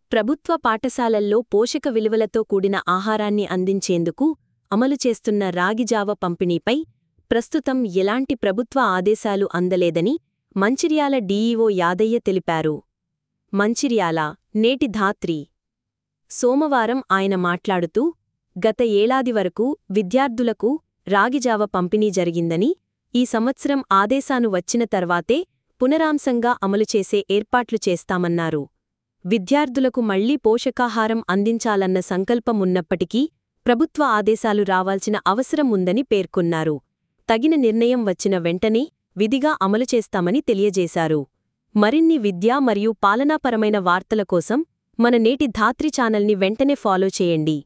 ప్రభుత్వ పాఠశాలల్లో పోషక విలువలతో కూడిన ఆహారాన్ని అందించేందుకు అమలు చేస్తున్న రాగిజావ పంపిణీపై ప్రస్తుతం ఎలాంటి ప్రభుత్వ ఆదేశాలు అందలేదని మంచిర్యాల డీఈఓ యాదయ్య తెలిపారు మంచిర్యాల నేటి ధాత్రి సోమవారం ఆయన మాట్లాడుతూ గత ఏడాది వరకు విద్యార్థులకు రాగిజావ పంపిణీ జరిగిందని ఈ సంవత్సరం ఆదేశాను వచ్చిన తర్వాతే పునరాంశంగా అమలు చేసే ఏర్పాట్లు చేస్తామన్నారు విద్యార్థులకు మళ్లీ పోషకాహారం అందించాలన్న సంకల్పం ఉన్నప్పటికీ ప్రభుత్వ ఆదేశాలు రావాల్సిన అవసరం ఉందని పేర్కొన్నారు తగిన నిర్ణయం వచ్చిన వెంటనే విధిగా అమలు చేస్తామని తెలియజేశారు మరిన్ని విద్యా మరియు పాలనాపరమైన వార్తల కోసం మన నేటి ధాత్రి ఛానల్ని వెంటనే ఫాలో చేయండి